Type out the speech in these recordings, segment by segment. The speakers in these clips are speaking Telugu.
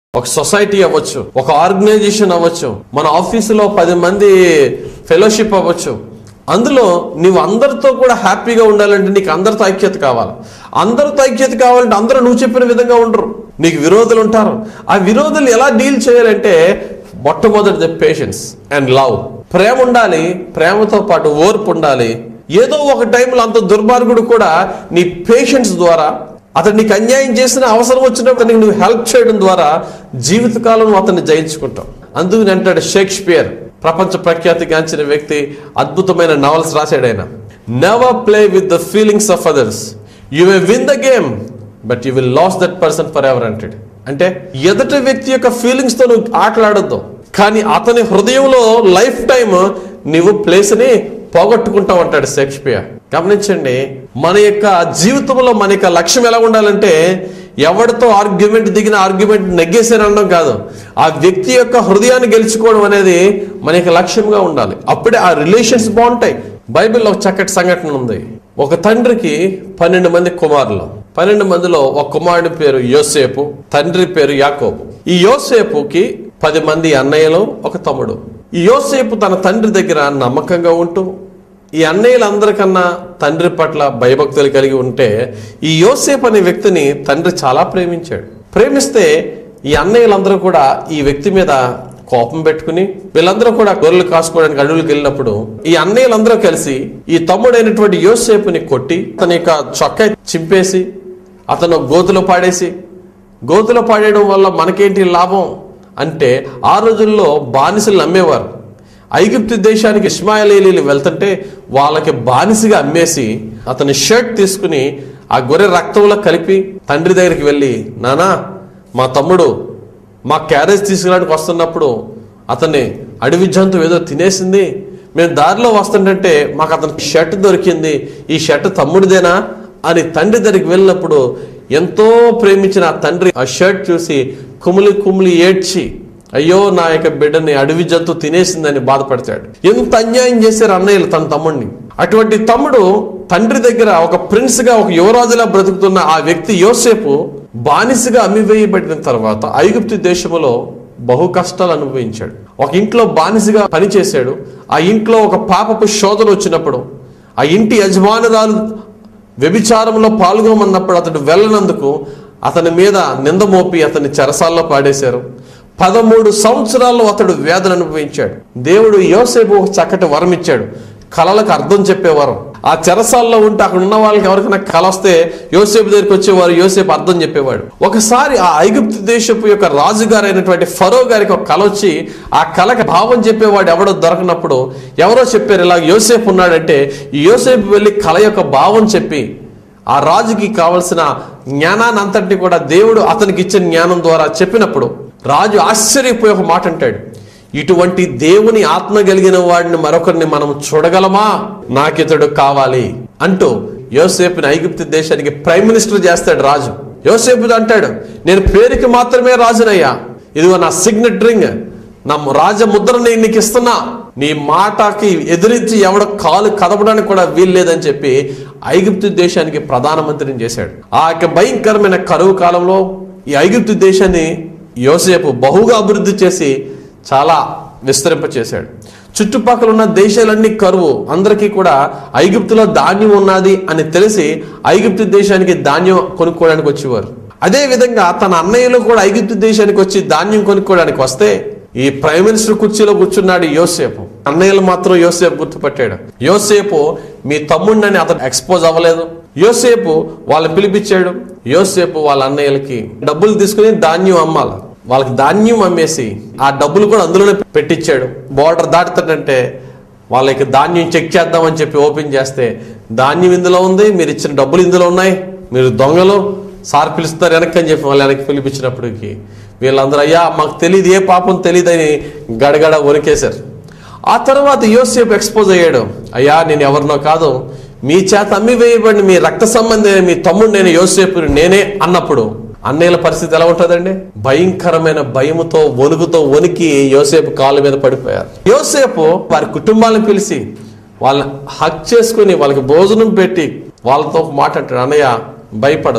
ఒక సొసైటీ అవ్వచ్చు ఒక ఆర్గనైజేషన్ అవ్వచ్చు మన ఆఫీసులో పది మంది ఫెలోషిప్ అవ్వచ్చు అందులో నీవు అందరితో కూడా హ్యాపీగా ఉండాలంటే నీకు అందరితో ఐక్యత కావాలి అందరితో ఐక్యత కావాలంటే అందరూ నువ్వు చెప్పిన విధంగా ఉండరు నీకు విరోధులు ఉంటారు ఆ విరోధులు ఎలా డీల్ చేయాలంటే మొట్టమొదటిది పేషెన్స్ అండ్ లవ్ ప్రేమ ఉండాలి ప్రేమతో పాటు ఓర్పు ఉండాలి ఏదో ఒక టైంలో అంత దుర్మార్గుడు కూడా నీ పేషెన్స్ ద్వారా అతను నీకు అన్యాయం చేసిన అవసరం వచ్చినప్పుడు అతనికి నువ్వు హెల్ప్ చేయడం ద్వారా జీవితకాలం నువ్వు అతన్ని జయించుకుంటావు అందుకని అంటాడు షేక్స్పియర్ ప్రపంచ ప్రఖ్యాతిగాంచిన వ్యక్తి అద్భుతమైన నవల్స్ రాశాడు ఆయన never play with the feelings of others you may win the game but you will lose that person forever అంటెడ్ అంటే ఎదుటి వ్యక్తి యొక్క ఫీలింగ్స్ తో నువ్వు ఆటలాడొద్దు కానీ అతని హృదయంలో లైఫ్ టైం నువ్వు ప్లేస్ ని పోగొట్టుకుంటావు అంటాడు షేక్స్పియర్ గమనించండి మన యొక్క జీవితంలో మన యొక్క లక్ష్యం ఎలా ఉండాలంటే ఎవరితో ఆర్గ్యుమెంట్ దిగిన ఆర్గ్యుమెంట్ నెగ్గేసారు అనడం కాదు ఆ వ్యక్తి యొక్క హృదయాన్ని గెలుచుకోవడం అనేది మన యొక్క లక్ష్యంగా ఉండాలి అప్పుడే ఆ రిలేషన్స్ బాగుంటాయి బైబిల్లో ఒక చక్కటి సంఘటన ఉంది ఒక తండ్రికి పన్నెండు మంది కుమారులు పన్నెండు మందిలో ఒక కుమారుడి పేరు యోసేపు తండ్రి పేరు యాకోబు ఈ యోసేపుకి పది మంది అన్నయ్యలు ఒక తమ్ముడు ఈ యోసేపు తన తండ్రి దగ్గర నమ్మకంగా ఉంటూ ఈ అన్నయ్యలందరికన్నా తండ్రి పట్ల భయభక్తులు కలిగి ఉంటే ఈ యోసేపు అనే వ్యక్తిని తండ్రి చాలా ప్రేమించాడు ప్రేమిస్తే ఈ అన్నయ్యలందరూ కూడా ఈ వ్యక్తి మీద కోపం పెట్టుకుని వీళ్ళందరూ కూడా గొర్రెలు కాసుకోవడానికి అడవులకు వెళ్ళినప్పుడు ఈ అన్నయ్యలందరూ కలిసి ఈ తమ్ముడైనటువంటి యోసేపుని కొట్టి తన యొక్క చొక్కా చింపేసి అతను గోతులో పాడేసి గోతులో పాడేయడం వల్ల మనకేంటి లాభం అంటే ఆ రోజుల్లో బానిసలు నమ్మేవారు ఐగుప్తు దేశానికి ఇస్మాయిలీలు వెళ్తుంటే వాళ్ళకి బానిసగా అమ్మేసి అతని షర్ట్ తీసుకుని ఆ గొర్రె రక్తంలో కలిపి తండ్రి దగ్గరికి వెళ్ళి నానా మా తమ్ముడు మా క్యారేజ్ తీసుకురావడానికి వస్తున్నప్పుడు అతన్ని అడవి జంతువు ఏదో తినేసింది మేము దారిలో వస్తుంటే మాకు అతనికి షర్ట్ దొరికింది ఈ షర్ట్ తమ్ముడిదేనా అని తండ్రి దగ్గరికి వెళ్ళినప్పుడు ఎంతో ప్రేమించిన ఆ తండ్రి ఆ షర్ట్ చూసి కుమిలి కుమిలి ఏడ్చి అయ్యో నా యొక్క బిడ్డని అడవి జంతువు తినేసిందని బాధపడతాడు ఎంత అన్యాయం చేశారు అన్నయ్యలు తన తమ్ముడిని అటువంటి తమ్ముడు తండ్రి దగ్గర ఒక ప్రిన్స్ గా ఒక యువరాజులా బ్రతుకుతున్న ఆ వ్యక్తి యోసేపు బానిసగా అమ్మివేయబడిన తర్వాత ఐగుప్తు దేశములో బహు కష్టాలు అనుభవించాడు ఒక ఇంట్లో బానిసగా పనిచేశాడు ఆ ఇంట్లో ఒక పాపపు శోధన వచ్చినప్పుడు ఆ ఇంటి యజమానురాలు వ్యభిచారంలో పాల్గొమన్నప్పుడు అతడు వెళ్ళనందుకు అతని మీద నింద మోపి అతన్ని చెరసాల్లో పాడేశారు పదమూడు సంవత్సరాల్లో అతడు వేదన అనుభవించాడు దేవుడు యోసేపు ఒక చక్కటి వరం ఇచ్చాడు కళలకు అర్థం చెప్పేవారు ఆ చెరసాల్లో ఉంటే అక్కడ ఉన్న వాళ్ళకి ఎవరికైనా కళ వస్తే యోసేపు దగ్గరికి వచ్చేవారు యోసేపు అర్థం చెప్పేవాడు ఒకసారి ఆ ఐగుప్తు దేశపు యొక్క రాజుగారు అయినటువంటి ఫరో గారికి ఒక కళ వచ్చి ఆ కళకి భావం చెప్పేవాడు ఎవడో దొరకనప్పుడు ఎవరో చెప్పారు ఇలా యోసేపు ఉన్నాడంటే ఈ యోసేపు వెళ్ళి కళ యొక్క భావం చెప్పి ఆ రాజుకి కావలసిన జ్ఞానాన్ని అంతటిని కూడా దేవుడు అతనికి ఇచ్చిన జ్ఞానం ద్వారా చెప్పినప్పుడు రాజు ఆశ్చర్యపోయి ఒక మాట అంటాడు ఇటువంటి దేవుని ఆత్మ కలిగిన వాడిని మరొకరిని మనం చూడగలమా నాకితడు కావాలి అంటూ యోసేపుని ఐగుప్తు దేశానికి ప్రైమ్ మినిస్టర్ చేస్తాడు రాజు యోసేపు అంటాడు నేను పేరుకి మాత్రమే రాజునయ్యా ఇదిగో నా సిగ్నెట్ రింగ్ నా రాజ ముద్రని నీకు ఇస్తున్నా నీ మాటకి ఎదిరించి ఎవడ కాలు కదపడానికి కూడా వీల్లేదని చెప్పి ఐగుప్తు దేశానికి ప్రధానమంత్రిని చేశాడు ఆ యొక్క భయంకరమైన కరువు కాలంలో ఈ ఐగుప్తు దేశాన్ని యోసేపు బహుగా అభివృద్ధి చేసి చాలా విస్తరింప చేశాడు చుట్టుపక్కల ఉన్న దేశాలన్నీ కరువు అందరికీ కూడా ఐగుప్తులో ధాన్యం ఉన్నది అని తెలిసి ఐగుప్తు దేశానికి ధాన్యం కొనుక్కోవడానికి వచ్చేవారు అదే విధంగా తన అన్నయ్యలు కూడా ఐగుప్తు దేశానికి వచ్చి ధాన్యం కొనుక్కోవడానికి వస్తే ఈ ప్రైమ్ మినిస్టర్ కుర్చీలో కూర్చున్నాడు యోసేపు అన్నయ్యలు మాత్రం యోసేపు గుర్తుపట్టాడు యోసేపు మీ తమ్ముడిని అతను ఎక్స్పోజ్ అవ్వలేదు యోసేపు వాళ్ళని పిలిపించాడు యోసేపు వాళ్ళ అన్నయ్యలకి డబ్బులు తీసుకుని ధాన్యం అమ్మాలి వాళ్ళకి ధాన్యం అమ్మేసి ఆ డబ్బులు కూడా అందులోనే పెట్టించాడు బోర్డర్ దాటుతాడంటే వాళ్ళకి ధాన్యం చెక్ చేద్దామని చెప్పి ఓపెన్ చేస్తే ధాన్యం ఇందులో ఉంది మీరు ఇచ్చిన డబ్బులు ఇందులో ఉన్నాయి మీరు దొంగలు సార్ పిలుస్తారు వెనక్కి అని చెప్పి వాళ్ళు వెనక్కి పిలిపించినప్పటికి వీళ్ళందరూ అయ్యా మాకు తెలియదు ఏ పాపం తెలియదని గడగడ వణికేశారు ఆ తర్వాత యోసేపు ఎక్స్పోజ్ అయ్యాడు అయ్యా నేను ఎవరినో కాదు మీ చేత అమ్మి వేయబడిన మీ రక్త సంబంధి మీ తమ్ముడు నేను యోసేపు నేనే అన్నప్పుడు అన్నయ్యల పరిస్థితి ఎలా ఉంటుందండి భయంకరమైన భయముతో వణుకుతో వణికి యోసేపు కాళ్ళ మీద పడిపోయారు యోసేపు వారి కుటుంబాలను పిలిచి వాళ్ళని హక్ చేసుకుని వాళ్ళకి భోజనం పెట్టి వాళ్ళతో ఒక మాట అంటాడు అన్నయ్య భయపడద్దు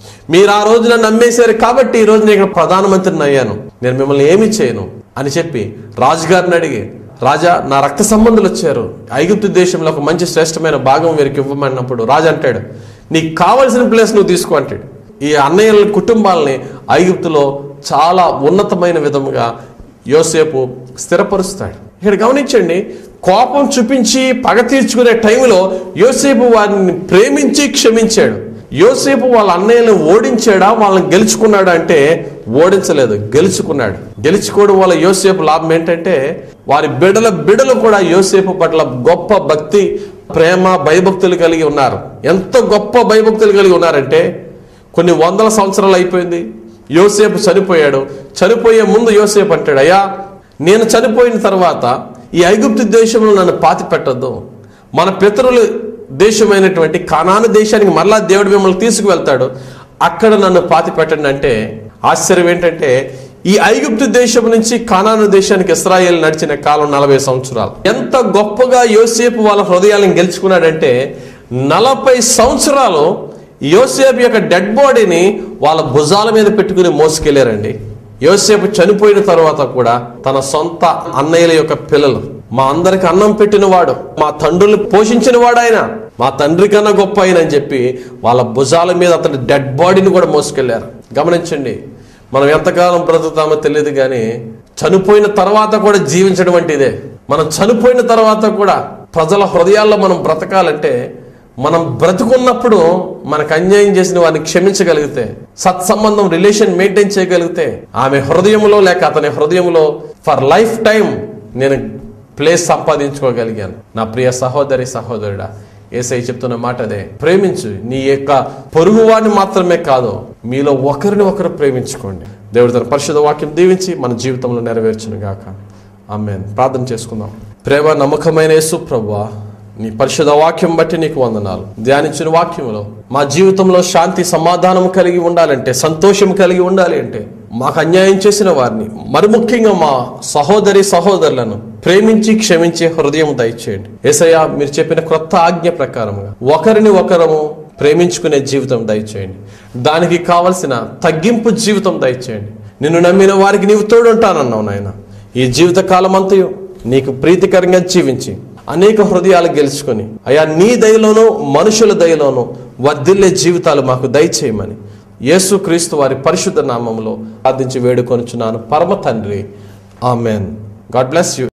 మీరు ఆ రోజున నమ్మేశారు కాబట్టి ఈ రోజు నేను ఇక్కడ ప్రధానమంత్రిని అయ్యాను నేను మిమ్మల్ని ఏమి చేయను అని చెప్పి రాజుగారిని అడిగి రాజా నా రక్త సంబంధులు వచ్చారు ఐగుప్తు దేశంలో ఒక మంచి శ్రేష్టమైన భాగం వీరికి ఇవ్వమన్నప్పుడు రాజు అంటాడు నీకు కావలసిన ప్లేస్ నువ్వు తీసుకో అంటాడు ఈ అన్నయ్యల కుటుంబాలని ఐగుప్తులో చాలా ఉన్నతమైన విధముగా యోసేపు స్థిరపరుస్తాడు ఇక్కడ గమనించండి కోపం చూపించి పగ తీర్చుకునే టైంలో యోసేపు వారిని ప్రేమించి క్షమించాడు యోసేపు వాళ్ళ అన్నయ్యలను ఓడించాడా వాళ్ళని గెలుచుకున్నాడా అంటే ఓడించలేదు గెలుచుకున్నాడు గెలుచుకోవడం వల్ల యోసేపు లాభం ఏంటంటే వారి బిడల బిడలు కూడా యోసేపు పట్ల గొప్ప భక్తి ప్రేమ భయభక్తులు కలిగి ఉన్నారు ఎంత గొప్ప భయభక్తులు కలిగి ఉన్నారంటే కొన్ని వందల సంవత్సరాలు అయిపోయింది యోసేపు చనిపోయాడు చనిపోయే ముందు యోసేపు అంటాడు అయ్యా నేను చనిపోయిన తర్వాత ఈ ఐగుప్తు దేశంలో నన్ను పాతి పెట్టద్దు మన పితరులు దేశమైనటువంటి కానాను దేశానికి మరలా దేవుడు మిమ్మల్ని తీసుకువెళ్తాడు అక్కడ నన్ను పాతి పెట్టండి అంటే ఆశ్చర్యం ఏంటంటే ఈ ఐగుప్తు దేశం నుంచి కానాను దేశానికి ఇస్రాయేల్ నడిచిన కాలం నలభై సంవత్సరాలు ఎంత గొప్పగా యోసేపు వాళ్ళ హృదయాలను గెలుచుకున్నాడంటే నలభై సంవత్సరాలు యోసేపు యొక్క డెడ్ బాడీని వాళ్ళ భుజాల మీద పెట్టుకుని మోసుకెళ్లారండి యోసేపు చనిపోయిన తర్వాత కూడా తన సొంత అన్నయ్యల యొక్క పిల్లలు మా అందరికి అన్నం పెట్టిన వాడు మా తండ్రులు పోషించిన వాడు ఆయన మా తండ్రి కన్నా గొప్ప ఆయన అని చెప్పి వాళ్ళ భుజాల మీద అతని డెడ్ బాడీని కూడా మోసుకెళ్లారు గమనించండి మనం ఎంతకాలం బ్రతుకుతామో తెలియదు కానీ చనిపోయిన తర్వాత కూడా జీవించడం అంటే ఇదే మనం చనిపోయిన తర్వాత కూడా ప్రజల హృదయాల్లో మనం బ్రతకాలంటే మనం బ్రతుకున్నప్పుడు మనకు అన్యాయం చేసిన వారిని క్షమించగలిగితే సత్సంబంధం రిలేషన్ మెయింటైన్ చేయగలిగితే ఆమె హృదయంలో లేక అతని హృదయంలో ఫర్ లైఫ్ టైం నేను ప్లేస్ సంపాదించుకోగలిగాను నా ప్రియ సహోదరి సహోదరుడా ఏసై చెప్తున్న మాట అదే ప్రేమించు నీ యొక్క పొరుగువాడిని మాత్రమే కాదు మీలో ఒకరిని ఒకరు ప్రేమించుకోండి దేవుడి తన పరిశుద్ధ వాక్యం దీవించి మన జీవితంలో నెరవేర్చును గాక ఆమెన్ ప్రార్థన చేసుకుందాం ప్రేమ నమ్మకమైన యేసు ప్రభువా నీ పరిశుద్ధ వాక్యం బట్టి నీకు వందనాలు ధ్యానించిన వాక్యంలో మా జీవితంలో శాంతి సమాధానం కలిగి ఉండాలంటే సంతోషం కలిగి ఉండాలి అంటే మాకు అన్యాయం చేసిన వారిని మరి ముఖ్యంగా మా సహోదరి సహోదరులను ప్రేమించి క్షమించే హృదయం దయచేయండి ఏసయ్య మీరు చెప్పిన క్రొత్త ఆజ్ఞ ప్రకారముగా ఒకరిని ఒకరము ప్రేమించుకునే జీవితం దయచేయండి దానికి కావలసిన తగ్గింపు జీవితం దయచేయండి నిన్ను నమ్మిన వారికి నీవు తోడుంటానన్నావు నాయన ఈ జీవిత కాలం అంతయు నీకు ప్రీతికరంగా జీవించి అనేక హృదయాలు గెలుచుకొని అయా నీ దయలోనూ మనుషుల దయలోనూ వర్ధిల్లే జీవితాలు మాకు దయచేయమని యేసు క్రీస్తు వారి పరిశుద్ధ నామంలో ప్రార్థించి వేడుకొనుచున్నాను పరమ తండ్రి ఆమెన్ గాడ్ బ్లెస్ యూ